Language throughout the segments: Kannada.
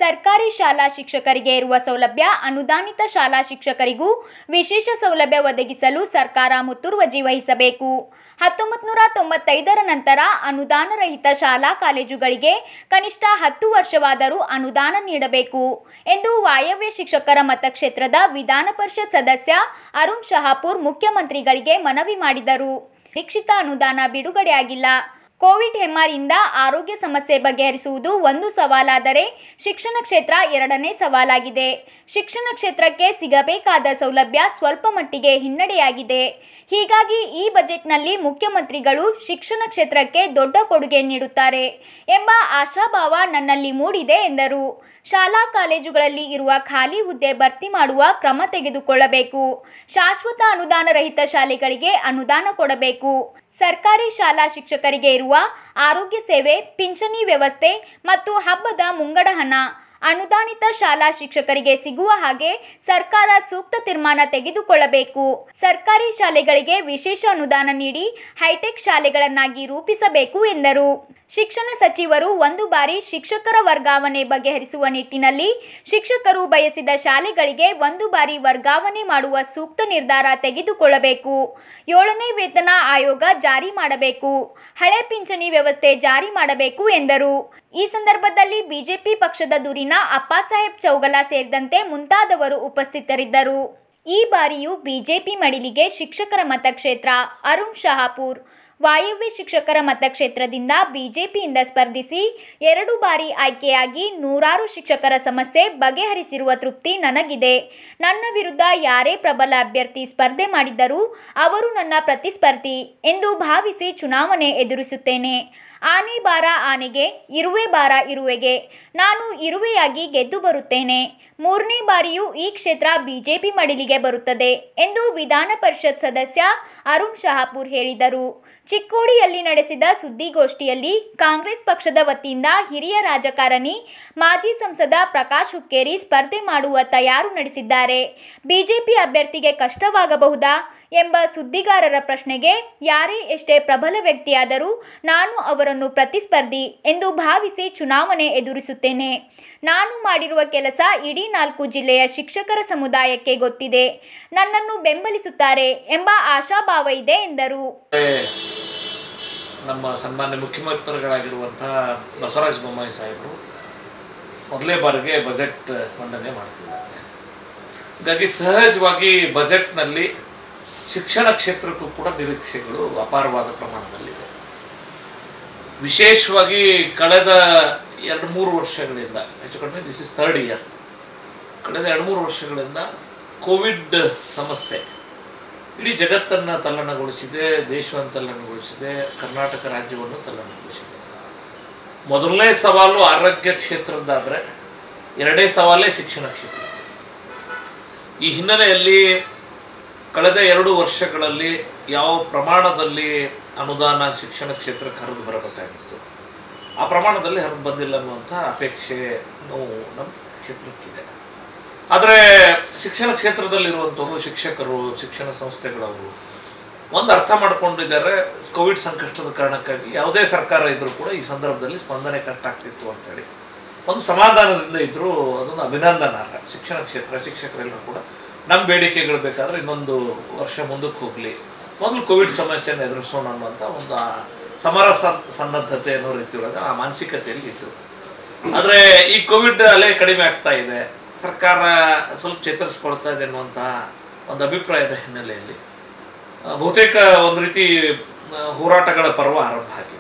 ಸರ್ಕಾರಿ ಶಾಲಾ ಶಿಕ್ಷಕರಿಗೆ ಇರುವ ಸೌಲಭ್ಯ ಅನುದಾನಿತ ಶಾಲಾ ಶಿಕ್ಷಕರಿಗೂ ವಿಶೇಷ ಸೌಲಭ್ಯ ಒದಗಿಸಲು ಸರ್ಕಾರ ಮುತುರ್ವಜಿ ವಹಿಸಬೇಕು ಹತ್ತೊಂಬತ್ತು ನೂರ ತೊಂಬತ್ತೈದರ ನಂತರ ಅನುದಾನರಹಿತ ಶಾಲಾ ಕಾಲೇಜುಗಳಿಗೆ ಕನಿಷ್ಠ ಹತ್ತು ವರ್ಷವಾದರೂ ಅನುದಾನ ನೀಡಬೇಕು ಎಂದು ವಾಯವ್ಯ ಶಿಕ್ಷಕರ ಮತಕ್ಷೇತ್ರದ ವಿಧಾನ ಪರಿಷತ್ ಸದಸ್ಯ ಅರುಣ್ ಶಹಾಪುರ್ ಮುಖ್ಯಮಂತ್ರಿಗಳಿಗೆ ಮನವಿ ಮಾಡಿದರು ನಿರೀಕ್ಷಿತ ಅನುದಾನ ಬಿಡುಗಡೆಯಾಗಿಲ್ಲ ಕೋವಿಡ್ ಹೆಮ್ಮಾರಿಯಿಂದ ಆರೋಗ್ಯ ಸಮಸ್ಯೆ ಬಗೆಹರಿಸುವುದು ಒಂದು ಸವಾಲಾದರೆ ಶಿಕ್ಷಣ ಕ್ಷೇತ್ರ ಎರಡನೇ ಸವಾಲಾಗಿದೆ ಶಿಕ್ಷಣ ಕ್ಷೇತ್ರಕ್ಕೆ ಸಿಗಬೇಕಾದ ಸೌಲಭ್ಯ ಸ್ವಲ್ಪ ಮಟ್ಟಿಗೆ ಹಿನ್ನಡೆಯಾಗಿದೆ ಹೀಗಾಗಿ ಈ ಬಜೆಟ್ನಲ್ಲಿ ಮುಖ್ಯಮಂತ್ರಿಗಳು ಶಿಕ್ಷಣ ಕ್ಷೇತ್ರಕ್ಕೆ ದೊಡ್ಡ ಕೊಡುಗೆ ನೀಡುತ್ತಾರೆ ಎಂಬ ಆಶಾಭಾವ ನನ್ನಲ್ಲಿ ಮೂಡಿದೆ ಎಂದರು ಶಾಲಾ ಕಾಲೇಜುಗಳಲ್ಲಿ ಇರುವ ಖಾಲಿ ಹುದ್ದೆ ಭರ್ತಿ ಮಾಡುವ ಕ್ರಮ ತೆಗೆದುಕೊಳ್ಳಬೇಕು ಶಾಶ್ವತ ಅನುದಾನ ರಹಿತ ಶಾಲೆಗಳಿಗೆ ಅನುದಾನ ಕೊಡಬೇಕು ಸರ್ಕಾರಿ ಶಾಲಾ ಶಿಕ್ಷಕರಿಗೆ ಇರುವ ಆರೋಗ್ಯ ಸೇವೆ ಪಿಂಚಣಿ ವ್ಯವಸ್ಥೆ ಮತ್ತು ಹಬ್ಬದ ಮುಂಗಡ ಹಣ ಅನುದಾನಿತ ಶಾಲಾ ಶಿಕ್ಷಕರಿಗೆ ಸಿಗುವ ಹಾಗೆ ಸರ್ಕಾರ ಸೂಕ್ತ ತೀರ್ಮಾನ ತೆಗೆದುಕೊಳ್ಳಬೇಕು ಸರ್ಕಾರಿ ಶಾಲೆಗಳಿಗೆ ವಿಶೇಷ ಅನುದಾನ ನೀಡಿ ಹೈಟೆಕ್ ಶಾಲೆಗಳನ್ನಾಗಿ ರೂಪಿಸಬೇಕು ಎಂದರು ಶಿಕ್ಷಣ ಸಚಿವರು ಒಂದು ಬಾರಿ ಶಿಕ್ಷಕರ ವರ್ಗಾವಣೆ ಬಗೆಹರಿಸುವ ನಿಟ್ಟಿನಲ್ಲಿ ಶಿಕ್ಷಕರು ಬಯಸಿದ ಶಾಲೆಗಳಿಗೆ ಒಂದು ಬಾರಿ ವರ್ಗಾವಣೆ ಮಾಡುವ ಸೂಕ್ತ ನಿರ್ಧಾರ ತೆಗೆದುಕೊಳ್ಳಬೇಕು ಏಳನೇ ವೇತನ ಆಯೋಗ ಜಾರಿ ಮಾಡಬೇಕು ಹಳೆ ಪಿಂಚಣಿ ವ್ಯವಸ್ಥೆ ಜಾರಿ ಮಾಡಬೇಕು ಎಂದರು ಈ ಸಂದರ್ಭದಲ್ಲಿ ಬಿಜೆಪಿ ಪಕ್ಷದ ದೂರಿನ ಅಪ್ಪಾಸಾಹೇಬ್ ಚೌಗಲ ಸೇರಿದಂತೆ ಮುಂತಾದವರು ಉಪಸ್ಥಿತರಿದ್ದರು ಈ ಬಾರಿಯೂ ಬಿಜೆಪಿ ಮಡಿಲಿಗೆ ಶಿಕ್ಷಕರ ಮತಕ್ಷೇತ್ರ ಅರುಣ್ ಶಹಾಪುರ್ ವಾಯವ್ಯ ಶಿಕ್ಷಕರ ಮತಕ್ಷೇತ್ರದಿಂದ ಬಿಜೆಪಿಯಿಂದ ಸ್ಪರ್ಧಿಸಿ ಎರಡು ಬಾರಿ ಆಯ್ಕೆಯಾಗಿ ನೂರಾರು ಶಿಕ್ಷಕರ ಸಮಸ್ಯೆ ಬಗೆಹರಿಸಿರುವ ತೃಪ್ತಿ ನನಗಿದೆ ನನ್ನ ವಿರುದ್ಧ ಯಾರೇ ಪ್ರಬಲ ಅಭ್ಯರ್ಥಿ ಸ್ಪರ್ಧೆ ಮಾಡಿದ್ದರೂ ಅವರು ನನ್ನ ಪ್ರತಿಸ್ಪರ್ಧಿ ಎಂದು ಭಾವಿಸಿ ಚುನಾವಣೆ ಎದುರಿಸುತ್ತೇನೆ ಆನೆ ಬಾರ ಆನೆಗೆ ಇರುವೆ ಬಾರ ಇರುವೆಗೆ ನಾನು ಇರುವೆಯಾಗಿ ಗೆದ್ದು ಬರುತ್ತೇನೆ ಮೂರನೇ ಬಾರಿಯೂ ಈ ಕ್ಷೇತ್ರ ಬಿಜೆಪಿ ಮಡಿಲಿಗೆ ಬರುತ್ತದೆ ಎಂದು ವಿಧಾನ ಪರಿಷತ್ ಸದಸ್ಯ ಅರುಣ್ ಶಹಾಪುರ್ ಹೇಳಿದರು ಚಿಕ್ಕೋಡಿಯಲ್ಲಿ ನಡೆಸಿದ ಸುದ್ದಿಗೋಷ್ಠಿಯಲ್ಲಿ ಕಾಂಗ್ರೆಸ್ ಪಕ್ಷದ ವತಿಯಿಂದ ಹಿರಿಯ ರಾಜಕಾರಣಿ ಮಾಜಿ ಸಂಸದ ಪ್ರಕಾಶ್ ಹುಕ್ಕೇರಿ ಸ್ಪರ್ಧೆ ಮಾಡುವ ತಯಾರು ನಡೆಸಿದ್ದಾರೆ ಬಿಜೆಪಿ ಅಭ್ಯರ್ಥಿಗೆ ಕಷ್ಟವಾಗಬಹುದಾ ಎಂಬ ಸುದ್ದಿಗಾರರ ಪ್ರಶ್ನೆಗೆ ಯಾರೇ ಎಷ್ಟೇ ಪ್ರಬಲ ವ್ಯಕ್ತಿಯಾದರೂ ನಾನು ಅವರನ್ನು ಪ್ರತಿಸ್ಪರ್ಧಿ ಎಂದು ಭಾವಿಸಿ ಚುನಾವಣೆ ಎದುರಿಸುತ್ತೇನೆ ನಾನು ಮಾಡಿರುವ ಕೆಲಸ ಇಡೀ ನಾಲ್ಕು ಜಿಲ್ಲೆಯ ಶಿಕ್ಷಕರ ಸಮುದಾಯಕ್ಕೆ ಗೊತ್ತಿದೆ ನನ್ನನ್ನು ಬೆಂಬಲಿಸುತ್ತಾರೆ ಎಂಬ ಆಶಾಭಾವ ಇದೆ ಎಂದರು ನಮ್ಮ ಸನ್ಮಾನ್ಯ ಮುಖ್ಯಮಂತ್ರಿಗಳಾಗಿರುವಂತಹ ಬಸವರಾಜ ಬೊಮ್ಮಾಯಿ ಸಾಹೇಬರು ಮೊದಲೇ ಬಾರಿಗೆ ಬಜೆಟ್ ಮಂಡನೆ ಮಾಡ್ತಿದ್ದಾರೆ ಹೀಗಾಗಿ ಸಹಜವಾಗಿ ಬಜೆಟ್ನಲ್ಲಿ ಶಿಕ್ಷಣ ಕ್ಷೇತ್ರಕ್ಕೂ ಕೂಡ ನಿರೀಕ್ಷೆಗಳು ಅಪಾರವಾದ ಪ್ರಮಾಣದಲ್ಲಿದೆ ವಿಶೇಷವಾಗಿ ಕಳೆದ ಎರಡು ಮೂರು ವರ್ಷಗಳಿಂದ ಹೆಚ್ಚು ಕಡಿಮೆ ದಿಸ್ ಇಸ್ ಥರ್ಡ್ ಇಯರ್ ಕಳೆದ ಎರಡು ಮೂರು ವರ್ಷಗಳಿಂದ ಕೋವಿಡ್ ಸಮಸ್ಯೆ ಇಡೀ ಜಗತ್ತನ್ನು ತಲ್ಲಣಗೊಳಿಸಿದೆ ದೇಶವನ್ನು ತಲ್ಲಣಗೊಳಿಸಿದೆ ಕರ್ನಾಟಕ ರಾಜ್ಯವನ್ನು ತಲ್ಲಣಗೊಳಿಸಿದೆ ಮೊದಲನೇ ಸವಾಲು ಆರೋಗ್ಯ ಕ್ಷೇತ್ರದ್ದಾದರೆ ಎರಡೇ ಸವಾಲೇ ಶಿಕ್ಷಣ ಕ್ಷೇತ್ರ ಈ ಹಿನ್ನೆಲೆಯಲ್ಲಿ ಕಳೆದ ಎರಡು ವರ್ಷಗಳಲ್ಲಿ ಯಾವ ಪ್ರಮಾಣದಲ್ಲಿ ಅನುದಾನ ಶಿಕ್ಷಣ ಕ್ಷೇತ್ರಕ್ಕೆ ಹರಿದು ಬರಬೇಕಾಗಿತ್ತು ಆ ಪ್ರಮಾಣದಲ್ಲಿ ಹರಿದು ಬಂದಿಲ್ಲ ಅನ್ನುವಂಥ ಅಪೇಕ್ಷೆ ನೋವು ನಮ್ಮ ಕ್ಷೇತ್ರಕ್ಕಿದೆ ಆದರೆ ಶಿಕ್ಷಣ ಕ್ಷೇತ್ರದಲ್ಲಿರುವಂಥವರು ಶಿಕ್ಷಕರು ಶಿಕ್ಷಣ ಸಂಸ್ಥೆಗಳವರು ಒಂದು ಅರ್ಥ ಮಾಡ್ಕೊಂಡಿದ್ದಾರೆ ಕೋವಿಡ್ ಸಂಕಷ್ಟದ ಕಾರಣಕ್ಕಾಗಿ ಯಾವುದೇ ಸರ್ಕಾರ ಇದ್ದರೂ ಕೂಡ ಈ ಸಂದರ್ಭದಲ್ಲಿ ಸ್ಪಂದನೆ ಕಷ್ಟ ಆಗ್ತಿತ್ತು ಅಂತೇಳಿ ಒಂದು ಸಮಾಧಾನದಿಂದ ಇದ್ದರೂ ಅದೊಂದು ಅಭಿನಂದನಾರ್ಹ ಶಿಕ್ಷಣ ಕ್ಷೇತ್ರ ಶಿಕ್ಷಕರೆಲ್ಲರೂ ಕೂಡ ನಮ್ಮ ಬೇಡಿಕೆಗಳು ಬೇಕಾದರೆ ಇನ್ನೊಂದು ವರ್ಷ ಮುಂದಕ್ಕೆ ಹೋಗಲಿ ಮೊದಲು ಕೋವಿಡ್ ಸಮಸ್ಯೆಯನ್ನು ಎದುರಿಸೋಣ ಅನ್ನುವಂಥ ಒಂದು ಆ ಸಮರ ಸನ್- ಸನ್ನದ್ಧತೆ ಅನ್ನೋ ರೀತಿಯೊಳಗೆ ಆ ಮಾನಸಿಕತೆಯಲ್ಲಿ ಇದ್ದರು ಆದರೆ ಈ ಕೋವಿಡ್ ಅಲೆ ಕಡಿಮೆ ಆಗ್ತಾ ಇದೆ ಸರ್ಕಾರ ಸ್ವಲ್ಪ ಚೇತರಿಸ್ಕೊಳ್ತಾ ಇದೆ ಅನ್ನುವಂತಹ ಒಂದು ಅಭಿಪ್ರಾಯದ ಹಿನ್ನೆಲೆಯಲ್ಲಿ ಆ, ಬಹುತೇಕ ಒಂದು ರೀತಿ ಆ, ಹೋರಾಟಗಳ ಪರ್ವ ಆರಂಭ ಆಗಿದೆ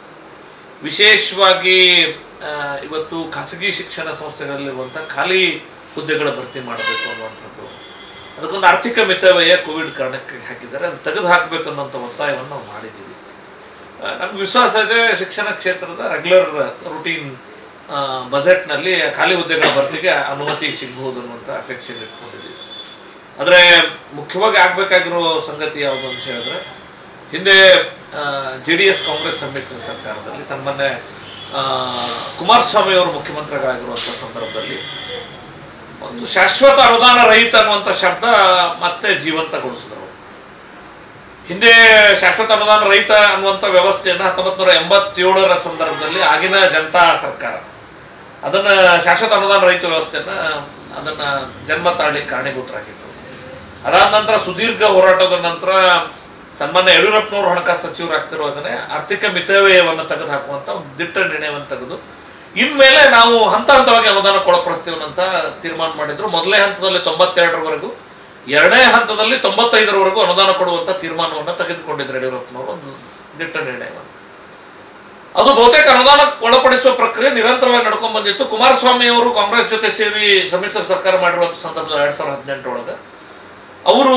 ವಿಶೇಷವಾಗಿ ಆ, ಇವತ್ತು ಖಾಸಗಿ ಶಿಕ್ಷಣ ಸಂಸ್ಥೆಗಳಲ್ಲಿರುವಂಥ ಖಾಲಿ ಹುದ್ದೆಗಳ ಭರ್ತಿ ಮಾಡಬೇಕು ಅನ್ನುವಂಥದ್ದು ಅದಕ್ಕೊಂದು ಆರ್ಥಿಕ ಮಿತವ್ಯಯ ಕೋವಿಡ್ ಕಾರಣಕ್ಕೆ ಹಾಕಿದ್ದಾರೆ ಅದು ತೆಗೆದು ಹಾಕಬೇಕು ಅನ್ನೋಂಥ ಒತ್ತಾಯವನ್ನು ನಾವು ಮಾಡಿದ್ದೀವಿ ಆ, ನಮ್ಗೆ ವಿಶ್ವಾಸ ಇದೆ ಶಿಕ್ಷಣ ಕ್ಷೇತ್ರದ ರೆಗ್ಯುಲರ್ ರುಟೀನ್ ಬಜೆಟ್ನಲ್ಲಿ ಖಾಲಿ ಹುದ್ದೆಗಳ ಭರ್ತಿಗೆ ಅನುಮತಿ ಸಿಗಬಹುದು ಅನ್ನುವಂಥ ಅಪೇಕ್ಷೆಯನ್ನು ಇಟ್ಕೊಂಡಿದ್ದೀವಿ ಆದರೆ ಮುಖ್ಯವಾಗಿ ಆಗಬೇಕಾಗಿರೋ ಸಂಗತಿ ಯಾವುದು ಅಂತ ಹೇಳಿದ್ರೆ ಹಿಂದೆ ಜೆ ಡಿ ಎಸ್ ಕಾಂಗ್ರೆಸ್ ಸಮ್ಮಿಶ್ರ ಸರ್ಕಾರದಲ್ಲಿ ಸನ್ಮಾನ್ಯ ಆ, ಕುಮಾರಸ್ವಾಮಿ ಅವರು ಮುಖ್ಯಮಂತ್ರಿಗಳಾಗಿರುವಂಥ ಸಂದರ್ಭದಲ್ಲಿ ಒಂದು ಶಾಶ್ವತ ಅನುದಾನ ರಹಿತ ಅನ್ನುವಂಥ ಶಬ್ದ ಮತ್ತೆ ಜೀವಂತಗೊಳಿಸಿದ್ರು ಅವರು. ಹಿಂದೆ ಶಾಶ್ವತ ಅನುದಾನ ರಹಿತ ಅನ್ನುವಂಥ ವ್ಯವಸ್ಥೆಯನ್ನು ಹತ್ತೊಂಬತ್ತು ನೂರ ಎಂಬತ್ತೇಳರ ಸಂದರ್ಭದಲ್ಲಿ ಆಗಿನ ಜನತಾ ಸರ್ಕಾರ ಅದನ್ನು ಶಾಶ್ವತ ಅನುದಾನ ರಹಿತ ವ್ಯವಸ್ಥೆಯನ್ನು ಅದನ್ನು ಜನ್ಮ ತಾಳ್ಲಿಕ್ಕೆ ಕಾರಣೀಭೂತರಾಗಿತ್ತು ಅದಾದ ನಂತರ ಸುದೀರ್ಘ ಹೋರಾಟದ ನಂತರ ಸನ್ಮಾನ್ಯ ಯಡಿಯೂರಪ್ಪನವರು ಹಣಕಾಸು ಸಚಿವರಾಗ್ತಿರುವಾಗಲೇ ಆರ್ಥಿಕ ಮಿತವ್ಯಯವನ್ನು ತೆಗೆದು ಹಾಕುವಂಥ ಒಂದು ದಿಟ್ಟ ನಿರ್ಣಯವನ್ನು ತೆಗೆದು ಇನ್ಮೇಲೆ ನಾವು ಹಂತ ಹಂತವಾಗಿ ಅನುದಾನ ಒಳಪಡಿಸ್ತೀವಿ ಅಂತ ತೀರ್ಮಾನ ಮಾಡಿದ್ರು ಮೊದಲನೇ ಹಂತದಲ್ಲಿ ತೊಂಬತ್ತೆರಡರವರೆಗೂ ಎರಡನೇ ಹಂತದಲ್ಲಿ ತೊಂಬತ್ತೈದರವರೆಗೂ ಅನುದಾನ ಕೊಡುವಂಥ ತೀರ್ಮಾನವನ್ನು ತೆಗೆದುಕೊಂಡಿದ್ರು ಯಡಿಯೂರಪ್ಪನವರು ಒಂದು ದಿಟ್ಟ ನಿರ್ಣಯವನ್ನು ಅದು ಬಹುತೇಕ ಅನುದಾನ ಒಳಪಡಿಸುವ ಪ್ರಕ್ರಿಯೆ ನಿರಂತರವಾಗಿ ನಡ್ಕೊಂಡು ಬಂದಿತ್ತು ಕುಮಾರಸ್ವಾಮಿ ಅವರು ಕಾಂಗ್ರೆಸ್ ಜೊತೆ ಸೇರಿ ಸಮ್ಮಿಶ್ರ ಸರ್ಕಾರ ಮಾಡಿರುವಂಥ ಸಂದರ್ಭದಲ್ಲಿ ಎರಡ್ ಸಾವಿರದ ಹದಿನೆಂಟರೊಳಗೆ ಅವರು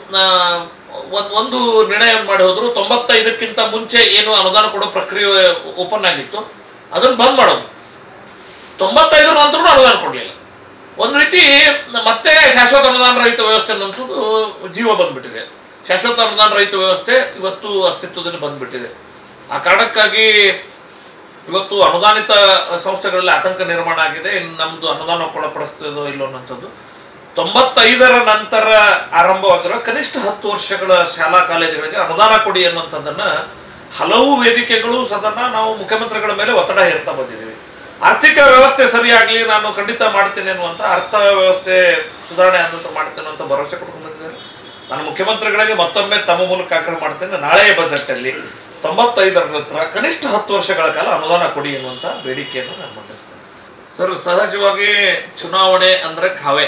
ಒಂದು ಒಂದು ನಿರ್ಣಯ ಮಾಡಿ ಹೋದ್ರು ತೊಂಬತ್ತೈದಕ್ಕಿಂತ ಮುಂಚೆ ಏನು ಅನುದಾನ ಕೊಡೋ ಪ್ರಕ್ರಿಯೆ ಓಪನ್ ಆಗಿತ್ತು ಅದನ್ನು ಬಂದ್ ಮಾಡೋದು ತೊಂಬತ್ತೈದರ ನಂತರ ಅನುದಾನ ಕೊಡಲಿಲ್ಲ ಒಂದು ರೀತಿ ಮತ್ತೆ ಶಾಶ್ವತ ಅನುದಾನ ರಹಿತ ವ್ಯವಸ್ಥೆ ಅನ್ನೋದು ಜೀವ ಬಂದ್ಬಿಟ್ಟಿದೆ ಶಾಶ್ವತ ಅನುದಾನ ರಹಿತ ವ್ಯವಸ್ಥೆ ಇವತ್ತು ಅಸ್ತಿತ್ವದಲ್ಲಿ ಬಂದ್ಬಿಟ್ಟಿದೆ ಆ ಕಾರಣಕ್ಕಾಗಿ ಇವತ್ತು ಅನುದಾನಿತ ಸಂಸ್ಥೆಗಳಲ್ಲಿ ಆತಂಕ ನಿರ್ಮಾಣ ಆಗಿದೆ ಇನ್ನು ನಮ್ದು ಅನುದಾನ ಒಳಪಡಿಸ್ತದೋ ಇಲ್ಲೋ ಅನ್ನೋಂಥದ್ದು ತೊಂಬತ್ತೈದರ ನಂತರ ಆರಂಭವಾಗಿರೋ ಕನಿಷ್ಠ ಹತ್ತು ವರ್ಷಗಳ ಶಾಲಾ ಕಾಲೇಜುಗಳಿಗೆ ಅನುದಾನ ಕೊಡಿ ಅನ್ನುವಂಥದ್ದನ್ನ ಹಲವು ವೇದಿಕೆಗಳು ಸದನ ನಾವು ಮುಖ್ಯಮಂತ್ರಿಗಳ ಮೇಲೆ ಒತ್ತಡ ಹೇರ್ತಾ ಬಂದಿದ್ದೀವಿ ಆರ್ಥಿಕ ವ್ಯವಸ್ಥೆ ಸರಿಯಾಗಲಿ ನಾನು ಖಂಡಿತ ಮಾಡ್ತೇನೆ ಅನ್ನುವಂಥ ಅರ್ಥ ವ್ಯವಸ್ಥೆ ಸುಧಾರಣೆ ಆದಂತ ಮಾಡ್ತೇನೆ ಅಂತ ಭರವಸೆ ಕೊಟ್ಕೊಂಡು ಬಂದಿದ್ದಾರೆ ನಾನು ಮುಖ್ಯಮಂತ್ರಿಗಳಿಗೆ ಮತ್ತೊಮ್ಮೆ ತಮ್ಮ ಮೂಲಕ ಆಗ್ರಹ ಮಾಡ್ತೇನೆ ನಾಳೆಯ ಬಜೆಟಲ್ಲಿ ತೊಂಬತ್ತೈದರ ನಂತರ ಕನಿಷ್ಠ ಹತ್ತು ವರ್ಷಗಳ ಕಾಲ ಅನುದಾನ ಕೊಡಿ ಎನ್ನುವಂಥ ಬೇಡಿಕೆಯನ್ನು ನಾನು ಮಂಡಿಸ್ತೇನೆ ಸರ್ ಸಹಜವಾಗಿ ಚುನಾವಣೆ ಅಂದ್ರೆ ಕಾವೆ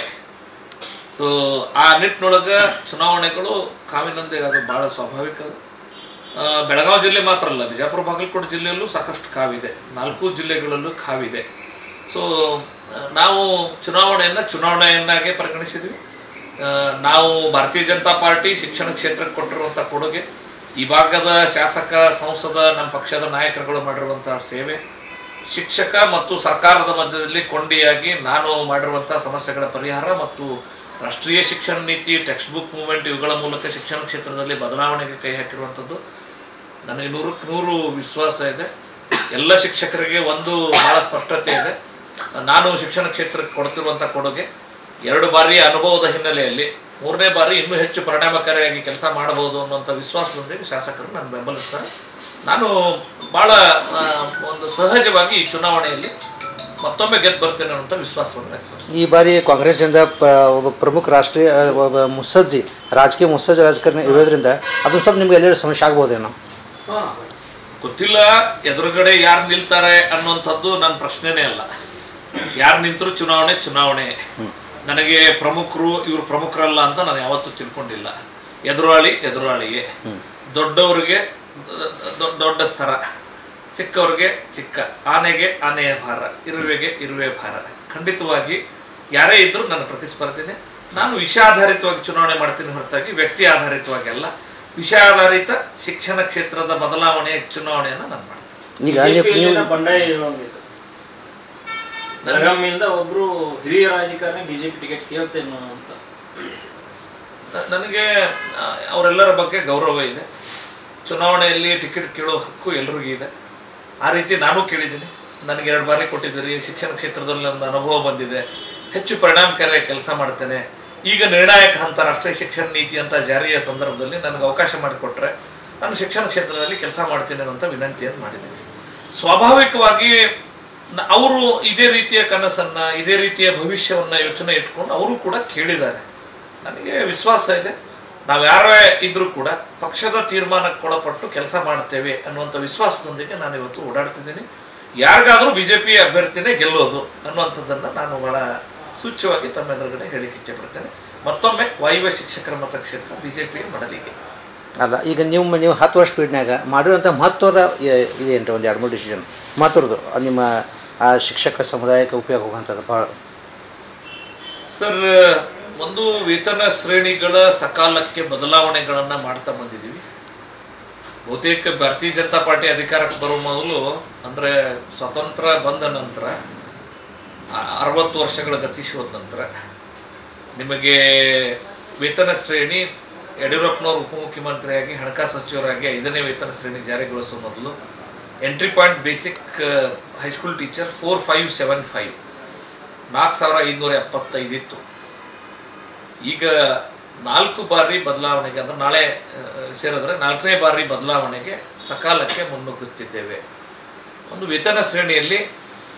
ಸೊ ಆ ನಿಟ್ಟಿನೊಳಗೆ ಚುನಾವಣೆಗಳು ಕಾವಿನಂದೇ ಅದು ಭಾಳ ಸ್ವಾಭಾವಿಕ ಅದು ಆ, ಬೆಳಗಾವಿ ಜಿಲ್ಲೆ ಮಾತ್ರ ಅಲ್ಲ ಬಿಜಾಪುರ ಬಾಗಲಕೋಟೆ ಜಿಲ್ಲೆಯಲ್ಲೂ ಸಾಕಷ್ಟು ಕಾವಿದೆ ನಾಲ್ಕು ಜಿಲ್ಲೆಗಳಲ್ಲೂ ಕಾವಿದೆ ಸೊ ನಾವು ಚುನಾವಣೆಯನ್ನು ಚುನಾವಣೆಯನ್ನಾಗೆ ಪರಿಗಣಿಸಿದ್ವಿ ಆ, ನಾವು ಭಾರತೀಯ ಜನತಾ ಪಾರ್ಟಿ ಶಿಕ್ಷಣ ಕ್ಷೇತ್ರಕ್ಕೆ ಕೊಟ್ಟಿರುವಂಥ ಕೊಡುಗೆ ಈ ಭಾಗದ ಶಾಸಕ ಸಂಸದ ನಮ್ಮ ಪಕ್ಷದ ನಾಯಕರುಗಳು ಮಾಡಿರುವಂಥ ಸೇವೆ ಶಿಕ್ಷಕ ಮತ್ತು ಸರ್ಕಾರದ ಮಧ್ಯದಲ್ಲಿ ಕೊಂಡಿಯಾಗಿ ನಾನು ಮಾಡಿರುವಂಥ ಸಮಸ್ಯೆಗಳ ಪರಿಹಾರ ಮತ್ತು ರಾಷ್ಟ್ರೀಯ ಶಿಕ್ಷಣ ನೀತಿ ಟೆಕ್ಸ್ಟ್ ಬುಕ್ ಮೂವ್ಮೆಂಟ್ ಇವುಗಳ ಮೂಲಕ ಶಿಕ್ಷಣ ಕ್ಷೇತ್ರದಲ್ಲಿ ಬದಲಾವಣೆಗೆ ಕೈ ಹಾಕಿರುವಂಥದ್ದು ನನಗೆ ನೂರಕ್ಕೆ ನೂರು ವಿಶ್ವಾಸ ಇದೆ ಎಲ್ಲ ಶಿಕ್ಷಕರಿಗೆ ಒಂದು ಬಹಳ ಸ್ಪಷ್ಟತೆ ಇದೆ ನಾನು ಶಿಕ್ಷಣ ಕ್ಷೇತ್ರಕ್ಕೆ ಕೊಡ್ತಿರುವಂಥ ಕೊಡುಗೆ ಎರಡು ಬಾರಿ ಅನುಭವದ ಹಿನ್ನೆಲೆಯಲ್ಲಿ ಮೂರನೇ ಬಾರಿ ಇನ್ನೂ ಹೆಚ್ಚು ಪರಿಣಾಮಕಾರಿಯಾಗಿ ಕೆಲಸ ಮಾಡಬಹುದು ಅನ್ನುವಂಥ ವಿಶ್ವಾಸದೊಂದಿಗೆ ಶಾಸಕರು ನನ್ನ ಬೆಂಬಲಿಸ್ತಾರೆ ನಾನು ಭಾಳ ಆ, ಒಂದು ಸಹಜವಾಗಿ ಈ ಚುನಾವಣೆಯಲ್ಲಿ ಮತ್ತೊಮ್ಮೆ ಗೆದ್ದು ಬರ್ತೇನೆ ಅನ್ನುವಂಥ ವಿಶ್ವಾಸವನ್ನು ವ್ಯಕ್ತಪಡಿಸ್ತೀನಿ ಈ ಬಾರಿ ಕಾಂಗ್ರೆಸ್ನಿಂದ ಪ ಒಬ್ಬ ಪ್ರಮುಖ ರಾಷ್ಟ್ರೀಯ ಒಬ್ಬ ಮುತ್ಸಜ್ಜಿ ರಾಜಕೀಯ ಮುತ್ಸಜ್ಜಿ ರಾಜಕಾರಣಿ ಇರೋದ್ರಿಂದ ಅದು ಸ್ವಲ್ಪ ನಿಮ್ಗೆ ಎಲ್ಲೆಲ್ಲಿ ಸಮಸ್ಯೆ ಆಗ್ಬೋದೇನೋ ಗೊತ್ತಿಲ್ಲ ಎದುರುಗಡೆ ಯಾರು ನಿಲ್ತಾರೆ ಅನ್ನುವಂಥದ್ದು ನನ್ನ ಪ್ರಶ್ನೆನೇ ಅಲ್ಲ ಯಾರು ನಿಂತರು ಚುನಾವಣೆ ಚುನಾವಣೆ ನನಗೆ ಪ್ರಮುಖರು ಇವರು ಪ್ರಮುಖರಲ್ಲ ಅಂತ ನಾನು ಯಾವತ್ತೂ ತಿಳ್ಕೊಂಡಿಲ್ಲ ಎದುರಾಳಿ ಎದುರಾಳಿಗೆ ದೊಡ್ಡವರಿಗೆ ದೊ- ದೊಡ್ಡ ಸ್ತರ ಚಿಕ್ಕವ್ರಿಗೆ ಚಿಕ್ಕ ಆನೆಗೆ ಆನೆಯ ಭಾರ ಇರುವೆಗೆ ಇರುವೆ ಭಾರ ಖಂಡಿತವಾಗಿ ಯಾರೇ ಇದ್ರೂ ನನ್ನ ಪ್ರತಿಸ್ಪರ್ಧಿನೇ ನಾನು ವಿಷಯ ಆಧಾರಿತವಾಗಿ ಚುನಾವಣೆ ಮಾಡ್ತೀನಿ ಹೊರತಾಗಿ ವ್ಯಕ್ತಿ ಆಧಾರಿತವಾಗಿ ಅಲ್ಲ ವಿಷಯ ಆಧಾರಿತ ಶಿಕ್ಷಣ ಕ್ಷೇತ್ರದ ಬದಲಾವಣೆಯ ಚುನಾವಣೆಯನ್ನು ನಾನು ಮಾಡ್ತೀನಿ ಈಗ ನೀವು ನೀವು ಬಿಜೆಪಿಯಲ್ಲಿನ ಬಂಡಾಯ ಇರುವಂಗಿತ್ತು ಬೆಳಗಾವಿಯಿಂದ ಒಬ್ರು ಹಿರಿಯ ರಾಜಕಾರಣಿ ಬಿಜೆಪಿ ಟಿಕೆಟ್ ಕೇಳ್ತೇನೋ ಅಂತ ನ- ನನಗೆ ಆ, ಅವರೆಲ್ಲರ ಬಗ್ಗೆ ಗೌರವ ಇದೆ ಚುನಾವಣೆಯಲ್ಲಿ ಟಿಕೆಟ್ ಕೇಳೋ ಹಕ್ಕು ಎಲ್ರಿಗೂ ಇದೆ ಆ ರೀತಿ ನಾನು ಕೇಳಿದ್ದೀನಿ ನನಗೆ ಎರಡು ಬಾರಿ ಕೊಟ್ಟಿದ್ದೀರಿ ಶಿಕ್ಷಣ ಕ್ಷೇತ್ರದಲ್ಲಿ ನನ್ನ ಅನುಭವ ಬಂದಿದೆ ಹೆಚ್ಚು ಪರಿಣಾಮಕಾರಿಯಾಗಿ ಕೆಲಸ ಮಾಡ್ತೇನೆ ಈಗ ನಿರ್ಣಾಯಕ ಹಂತ ರಾಷ್ಟ್ರೀಯ ಶಿಕ್ಷಣ ನೀತಿ ಅಂತ ಜಾರಿಯ ಸಂದರ್ಭದಲ್ಲಿ ನನಗೆ ಅವಕಾಶ ಮಾಡಿಕೊಟ್ರೆ ನಾನು ಶಿಕ್ಷಣ ಕ್ಷೇತ್ರದಲ್ಲಿ ಕೆಲಸ ಮಾಡ್ತೀನಿ ಅನ್ನುವಂಥ ವಿನಂತಿಯನ್ನು ಮಾಡಿದ್ದೀನಿ ಸ್ವಾಭಾವಿಕವಾಗಿ ನ- ಅವರು ಇದೇ ರೀತಿಯ ಕನಸನ್ನ ಇದೇ ರೀತಿಯ ಭವಿಷ್ಯವನ್ನ ಯೋಚನೆ ಇಟ್ಕೊಂಡು ಅವರು ಕೂಡ ಕೇಳಿದ್ದಾರೆ ನನಗೆ ವಿಶ್ವಾಸ ಇದೆ ನಾವು ಯಾರೇ ಇದ್ರೂ ಕೂಡ ಪಕ್ಷದ ತೀರ್ಮಾನಕ್ಕೆ ಒಳಪಟ್ಟು ಕೆಲಸ ಮಾಡ್ತೇವೆ ಅನ್ನುವಂಥ ವಿಶ್ವಾಸದೊಂದಿಗೆ ನಾನು ಇವತ್ತು ಓಡಾಡ್ತಿದ್ದೀನಿ ಯಾರಿಗಾದ್ರೂ ಬಿಜೆಪಿ ಅಭ್ಯರ್ಥಿನೇ ಗೆಲ್ಲೋದು ಅನ್ನುವಂಥದ್ದನ್ನು ನಾನು ಬಹಳ ಸೂಚ್ಯವಾಗಿ ತಮ್ಮ ಎದುರುಗಡೆ ಹೇಳಿಕ್ಕೆ ಇಚ್ಛೆ ಪಡ್ತೇನೆ ಮತ್ತೊಮ್ಮೆ ವಾಯುವ್ಯ ಶಿಕ್ಷಕರ ಮತಕ್ಷೇತ್ರ ಬಿಜೆಪಿಯ ಮಡಲಿಗೆ ಅಲ್ಲ ಈಗ ನೀವು ನೀವು ಹತ್ತು ವರ್ಷ ಸ್ಪೀಡ್ನಾಗ ಮಾಡಿರುವಂಥ ಮಹತ್ವದ ಇದೇನ್ರಿ ಒಂದು ಎರಡು ಮೂರು ಡಿಸಿಷನ್ ಮಹತ್ವದ್ದು ಅದು ನಿಮ್ಮ ಆ ಶಿಕ್ಷಕ ಸಮುದಾಯಕ್ಕೆ ಉಪಯೋಗ ಹೋಗುವಂಥದ್ದು ಭಾಳ ಸರ್ ಒಂದು ವೇತನ ಶ್ರೇಣಿಗಳ ಸಕಾಲಕ್ಕೆ ಬದಲಾವಣೆಗಳನ್ನು ಮಾಡ್ತಾ ಬಂದಿದ್ದೀವಿ ಬಹುತೇಕ ಭಾರತೀಯ ಜನತಾ ಪಾರ್ಟಿ ಅಧಿಕಾರಕ್ಕೆ ಬರುವ ಮೊದಲು ಅಂದರೆ ಸ್ವತಂತ್ರ ಬಂದ ನಂತರ ಆ- ಅರವತ್ತು ವರ್ಷಗಳ ಗತಿಸಿ ಹೋದ ನಂತರ ನಿಮಗೆ ವೇತನ ಶ್ರೇಣಿ ಯಡಿಯೂರಪ್ಪನವರು ಉಪಮುಖ್ಯಮಂತ್ರಿಯಾಗಿ ಹಣಕಾಸು ಸಚಿವರಾಗಿ ಐದನೇ ವೇತನ ಶ್ರೇಣಿ ಜಾರಿಗೊಳಿಸುವ ಮೊದಲು entry point basic high school teacher four five seven five ನಾಲ್ಕು ಸಾವಿರ ಐದುನೂರ ಎಪ್ಪತ್ತೈದು ಇತ್ತು ಈಗ ನಾಲ್ಕು ಬಾರಿ ಬದಲಾವಣೆಗೆ ಅಂದ್ರೆ ನಾಳೆ ಆ, ಸೇರಿದ್ರೆ ನಾಲ್ಕನೇ ಬಾರಿ ಬದಲಾವಣೆಗೆ ಸಕಾಲಕ್ಕೆ ಮುನ್ನುಗ್ಗುತ್ತಿದ್ದೇವೆ ಒಂದು ವೇತನ ಶ್ರೇಣಿಯಲ್ಲಿ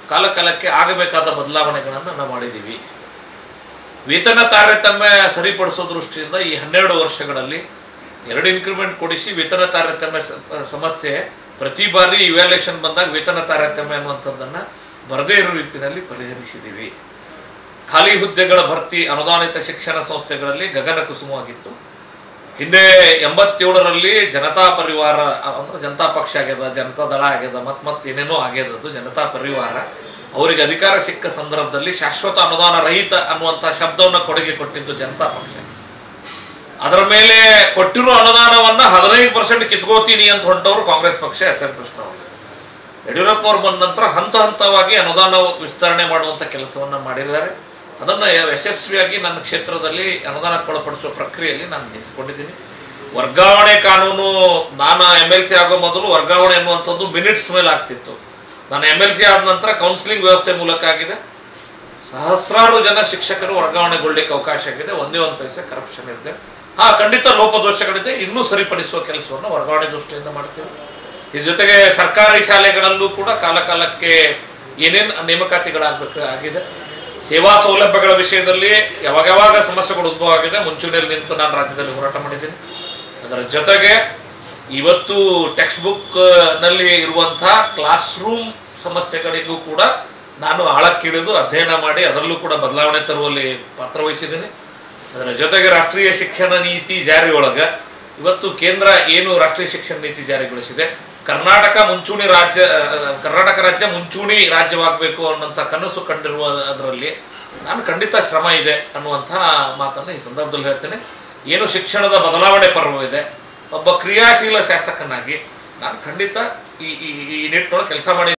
ಕಾಲ ಕಾಲಕ್ಕೆ ಆಗಬೇಕಾದ ಬದಲಾವಣೆಗಳನ್ನು ನಾವು ಮಾಡಿದ್ದೀವಿ ವೇತನ ತಾರತಮ್ಯ ಸರಿಪಡಿಸೋ ದೃಷ್ಟಿಯಿಂದ ಈ ಹನ್ನೆರಡು ವರ್ಷಗಳಲ್ಲಿ ಎರಡು ಇನ್ಕ್ರಿಮೆಂಟ್ ಕೊಡಿಸಿ ವೇತನ ತಾರತಮ್ಯ ಸ- ಸಮಸ್ಯೆ ಪ್ರತಿ ಬಾರಿ ಇವ್ಯಾಲ್ಯೂಷನ್ ಬಂದಾಗ ವೇತನ ತಾರತಮ್ಯ ಅನ್ನುವಂಥದ್ದನ್ನು ಬರದೇ ಇರೋ ರೀತಿಯಲ್ಲಿ ಪರಿಹರಿಸಿದ್ದೀವಿ ಖಾಲಿ ಹುದ್ದೆಗಳ ಭರ್ತಿ ಅನುದಾನಿತ ಶಿಕ್ಷಣ ಸಂಸ್ಥೆಗಳಲ್ಲಿ ಗಗನ ಕುಸುಮವಾಗಿತ್ತು ಹಿಂದೆ ಎಂಬತ್ತೇಳರಲ್ಲಿ ಜನತಾ ಪರಿವಾರ ಅಂದ್ರೆ ಜನತಾ ಪಕ್ಷ ಆಗ್ಯದ ಜನತಾ ದಳ ಆಗ್ಯದ ಮತ್ ಮತ್ ಏನೇನೋ ಆಗ್ಯದದ್ದು ಜನತಾ ಪರಿವಾರ ಅವರಿಗೆ ಅಧಿಕಾರ ಸಿಕ್ಕ ಸಂದರ್ಭದಲ್ಲಿ ಶಾಶ್ವತ ಅನುದಾನ ರಹಿತ ಅನ್ನುವಂಥ ಶಬ್ದವನ್ನು ಕೊಡುಗೆ ಕೊಟ್ಟಿದ್ದು ಜನತಾ ಪಕ್ಷ ಅದರ ಮೇಲೆ ಕೊಟ್ಟಿರೋ ಅನುದಾನವನ್ನ ಹದಿನೈದು ಪರ್ಸೆಂಟ್ ಕಿತ್ಕೋತೀನಿ ಅಂತ ಹೊಂಟವರು ಕಾಂಗ್ರೆಸ್ ಪಕ್ಷ ಎಸ್ ಎಂ ಕೃಷ್ಣ ಅವರು ಯಡಿಯೂರಪ್ಪ ಅವರು ಬಂದ ನಂತರ ಹಂತ ಹಂತವಾಗಿ ಅನುದಾನ ವಿಸ್ತರಣೆ ಮಾಡುವಂಥ ಕೆಲಸವನ್ನು ಮಾಡಿದ್ದಾರೆ ಅದನ್ನು ಯಶಸ್ವಿಯಾಗಿ ನನ್ನ ಕ್ಷೇತ್ರದಲ್ಲಿ ಅನುದಾನಕ್ಕೊಳಪಡಿಸುವ ಪ್ರಕ್ರಿಯೆಯಲ್ಲಿ ನಾನು ನಿಂತುಕೊಂಡಿದ್ದೀನಿ ವರ್ಗಾವಣೆ ಕಾನೂನು ನಾನು ಎಮ್ ಎಲ್ ಸಿ ಆಗೋ ಮೊದಲು ವರ್ಗಾವಣೆ ಅನ್ನುವಂಥದ್ದು ಮಿನಿಟ್ಸ್ ಮೇಲೆ ಆಗ್ತಿತ್ತು ನಾನು ಎಮ್ ಎಲ್ ಸಿ ಆದ ನಂತರ ಕೌನ್ಸಿಲಿಂಗ್ ವ್ಯವಸ್ಥೆ ಮೂಲಕ ಆಗಿದೆ ಸಹಸ್ರಾರು ಜನ ಶಿಕ್ಷಕರು ವರ್ಗಾವಣೆಗೊಳ್ಳಿಕ್ಕೆ ಅವಕಾಶ ಆಗಿದೆ ಒಂದೇ ಒಂದು ಪೈಸೆ ಕರಪ್ಷನ್ ಇದೆ ಹಾ ಖಂಡಿತ ಲೋಪದೋಷಗಳಿದೆ ಇನ್ನೂ ಸರಿಪಡಿಸುವ ಕೆಲಸವನ್ನು ವರ್ಗಾವಣೆ ದೃಷ್ಟಿಯಿಂದ ಮಾಡ್ತೀವಿ ಇದ್ರ ಜೊತೆಗೆ ಸರ್ಕಾರಿ ಶಾಲೆಗಳಲ್ಲೂ ಕೂಡ ಕಾಲ ಕಾಲಕ್ಕೆ ಏನೇನು ನೇಮಕಾತಿಗಳಾಗಬೇಕು ಆಗಿದೆ ಸೇವಾ ಸೌಲಭ್ಯಗಳ ವಿಷಯದಲ್ಲಿ ಯಾವಾಗ ಯಾವಾಗ ಸಮಸ್ಯೆಗಳು ಉದ್ಭವ ಆಗಿದೆ ಮುಂಚೂಣಿಯಲ್ಲಿ ನಿಂತು ನಾನು ರಾಜ್ಯದಲ್ಲಿ ಹೋರಾಟ ಮಾಡಿದ್ದೀನಿ ಅದರ ಜೊತೆಗೆ ಇವತ್ತು ಟೆಕ್ಸ್ಟ್ ಬುಕ್ ನಲ್ಲಿ ಇರುವಂತಹ ಕ್ಲಾಸ್ ರೂಮ್ ಸಮಸ್ಯೆಗಳಿಗೂ ಕೂಡ ನಾನು ಆಳಕ್ಕಿಳಿದು ಅಧ್ಯಯನ ಮಾಡಿ ಅದರಲ್ಲೂ ಕೂಡ ಬದಲಾವಣೆ ತರುವಲ್ಲಿ ಪಾತ್ರ ವಹಿಸಿದ್ದೀನಿ ಅದರ ಜೊತೆಗೆ ರಾಷ್ಟ್ರೀಯ ಶಿಕ್ಷಣ ನೀತಿ ಜಾರಿಯೊಳಗೆ ಇವತ್ತು ಕೇಂದ್ರ ಏನು ರಾಷ್ಟ್ರೀಯ ಶಿಕ್ಷಣ ನೀತಿ ಜಾರಿಗೊಳಿಸಿದೆ ಕರ್ನಾಟಕ ಮುಂಚೂಣಿ ರಾಜ್ಯ ಅಹ್, ಕರ್ನಾಟಕ ರಾಜ್ಯ ಮುಂಚೂಣಿ ರಾಜ್ಯವಾಗಬೇಕು ಅನ್ನೋಂಥ ಕನಸು ಕಂಡಿರುವ ಅದರಲ್ಲಿ ನಾನು ಖಂಡಿತ ಶ್ರಮ ಇದೆ ಅನ್ನುವಂತಹ ಮಾತನ್ನು ಈ ಸಂದರ್ಭದಲ್ಲಿ ಹೇಳ್ತೇನೆ ಏನು ಶಿಕ್ಷಣದ ಬದಲಾವಣೆ ಪರ್ವವಿದೆ ಒಬ್ಬ ಕ್ರಿಯಾಶೀಲ ಶಾಸಕನಾಗಿ ನಾನು ಖಂಡಿತ ಈ ಈ ಈ ನಿಟ್ಟಿನೊಳಗೆ ಕೆಲಸ ಮಾಡಿ